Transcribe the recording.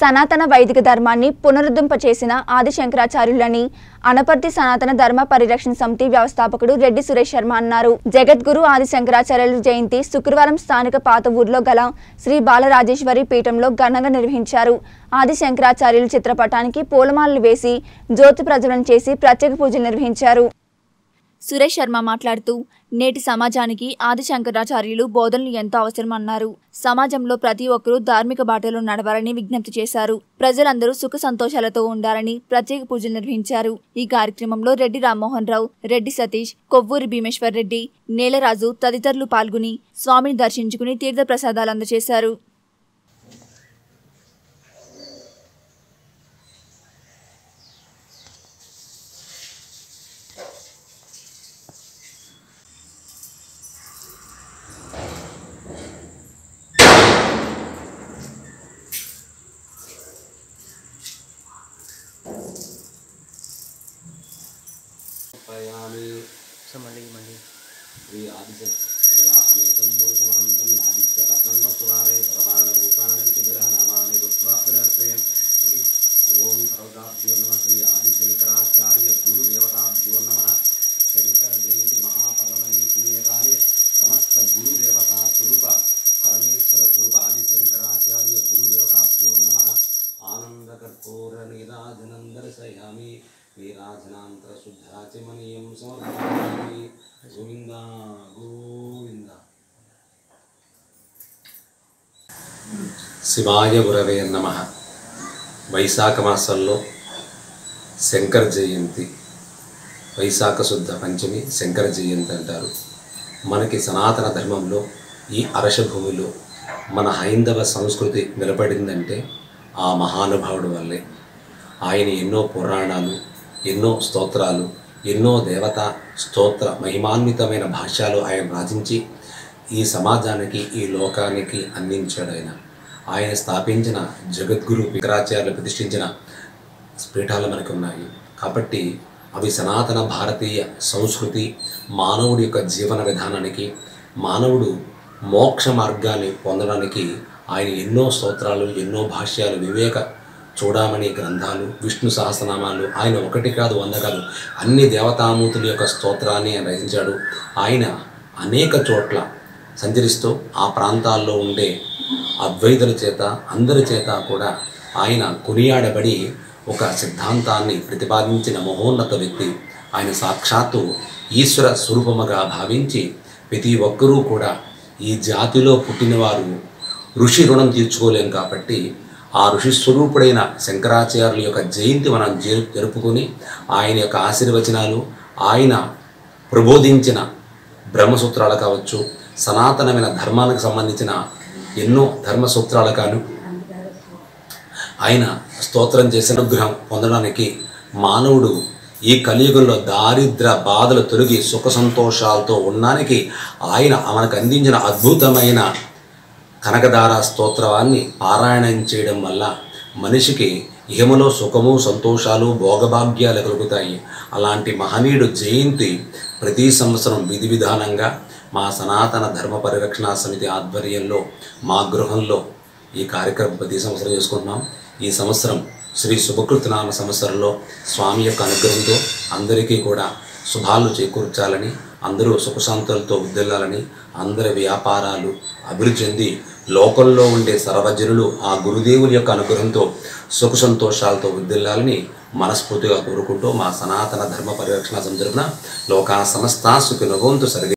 సనాతన వైదిక ధర్మాన్ని పునరుద్ధరింపచేసిన ఆది శంకరాచార్యులని అనపర్తి సనాతన ధర్మ పరిరక్షణ సమితి వ్యవస్థాపకుడు రెడ్డి సురేష్ శర్మ అన్నారు జగద్గురు ఆది శంకరాచార్యుల జయంతి శుక్రవారం స్థానిక పాత ఊర్లో గల శ్రీ బాలరాజేశ్వరి పీఠంలో ఘనంగా నిర్వహించారు ఆది శంకరాచార్యుల చిత్రపటానికి పూలమాలలు వేసి జ్యోతి ప్రజ్వలన చేసి ప్రత్యేక పూజలు నిర్వహించారు సురేష్ శర్మ మాట్లాడుతూ నేటి సమాజానికి ఆది శంకరాచార్యులు బోధనలు ఎంతో అవసరమన్నారు సమాజంలో ప్రతి ఒక్కరూ ధార్మిక బాటలో నడవాలని విజ్ఞప్తి చేశారు ప్రజలందరూ సుఖ సంతోషాలతో ఉండాలని ప్రత్యేక పూజలు నిర్వహించారు ఈ కార్యక్రమంలో రెడ్డి రామ్మోహన్ రావు రెడ్డి సతీష్ కొవ్వూరి భీమేశ్వర్ రెడ్డి నేలరాజు తదితరులు పాల్గొని స్వామిని దర్శించుకుని తీర్థ ప్రసాదాలు అందజేశారు ప్రయామి సో మళ్ళీ మళ్ళీ శ్రీ ఆదిశేదాహమేతం పురుషమహంతం ఆదిత్యరత్నం సువారే ప్రమాణ రూపాణి విగ్రహనామాని గుత్వాగ్రస్వే ఓం సర్వదాభ్యో నమ శ్రీ ఆదిశంకరాచార్య గురుదేవతాభ్యో నమ శంకర జయంతి మహాపర్వణి పుణ్యకాలే సమస్త గురుదేవతా స్వరూప పరమేశ్వర స్వరూప ఆదిశంకరాచార్య గురుదేవతాభ్యో నమ ఆనందకర్పూర నీరాజనం దర్శయామి నీరాజనాంతర శుద్ధాచమనీయం సమర్పయామి గోవింద గోవింద శివాయ గురవే నమ వైశాఖ మాసంలో శంకర జయంతి వైశాఖ శుద్ధ పంచమి శంకర జయంతి అంటారు మనకి సనాతన ధర్మంలో ఈ అరశ భూమిలో మన హైందవ సంస్కృతి నిలబడిందంటే ఆ మహానుభావుడు వల్లే ఆయన ఎన్నో పురాణాలు ఎన్నో స్తోత్రాలు ఎన్నో దేవతా స్తోత్ర మహిమాన్వితమైన భాష్యాలు ఆయన రచించి ఈ సమాజానికి ఈ లోకానికి అందించాడు ఆయన ఆయన స్థాపించిన జగద్గురు వికరాచార్యులు ప్రతిష్ఠించిన పీఠాలు మనకు ఉన్నాయి కాబట్టి అవి సనాతన భారతీయ సంస్కృతి మానవుడి యొక్క జీవన విధానానికి మానవుడు మోక్ష మార్గాన్ని పొందడానికి ఆయన ఎన్నో స్తోత్రాలు ఎన్నో భాష్యాలు వివేక చూడమని గ్రంథాలు విష్ణు సహస్రనామాలు ఆయన ఒకటి కాదు వంద కాదు అన్ని దేవతామూర్తుల యొక్క స్తోత్రాన్ని ఆయన రచించాడు ఆయన అనేక చోట్ల సంచరిస్తూ ఆ ప్రాంతాల్లో ఉండే అద్వైతుల చేత అందరి చేత కూడా ఆయన కొనియాడబడి ఒక సిద్ధాంతాన్ని ప్రతిపాదించిన మహోన్నత వ్యక్తి ఆయన సాక్షాత్తు ఈశ్వర స్వరూపముగా భావించి ప్రతి ఒక్కరూ కూడా ఈ జాతిలో పుట్టినవారు ఋషి రుణం తీర్చుకోలేం కాబట్టి ఆ ఋషి స్వరూపుడైన శంకరాచార్యుల యొక్క జయంతి మనం జరు జరుపుకొని ఆయన యొక్క ఆశీర్వచనాలు ఆయన ప్రబోధించిన బ్రహ్మసూత్రాలు కావచ్చు సనాతనమైన ధర్మానికి సంబంధించిన ఎన్నో ధర్మసూత్రాలు కాను ఆయన స్తోత్రం చేసిన అనుగ్రహం పొందడానికి మానవుడు ఈ కలియుగంలో దారిద్ర బాధలు తొలగి సుఖ సంతోషాలతో ఉండడానికి ఆయన మనకు అందించిన అద్భుతమైన కనకదార స్తోత్రాన్ని పారాయణం చేయడం వల్ల మనిషికి ఇహములో సుఖము సంతోషాలు భోగభాగ్యాలు కలుగుతాయి అలాంటి మహనీయుడు జయంతి ప్రతి సంవత్సరం విధి విధానంగా మా సనాతన ధర్మ పరిరక్షణ సమితి ఆధ్వర్యంలో మా గృహంలో ఈ కార్యక్రమం ప్రతి సంవత్సరం చేసుకుంటున్నాం ఈ సంవత్సరం శ్రీ శుభకృతనామ సంవత్సరంలో స్వామి యొక్క అనుగ్రహంతో అందరికీ కూడా శుభాలు చేకూర్చాలని అందరూ సుఖశాంతులతో ఉద్దెల్లాలని అందరి వ్యాపారాలు అభివృద్ధి చెంది లోకంలో ఉండే సర్వజనులు ఆ గురుదేవుని యొక్క అనుగ్రహంతో సుఖ సంతోషాలతో ఉద్దెల్లాలని మనస్ఫూర్తిగా కోరుకుంటూ మా సనాతన ధర్మ పరిరక్షణ సంతరపున లోకా సమస్త సుఖినభవంతు సర్వే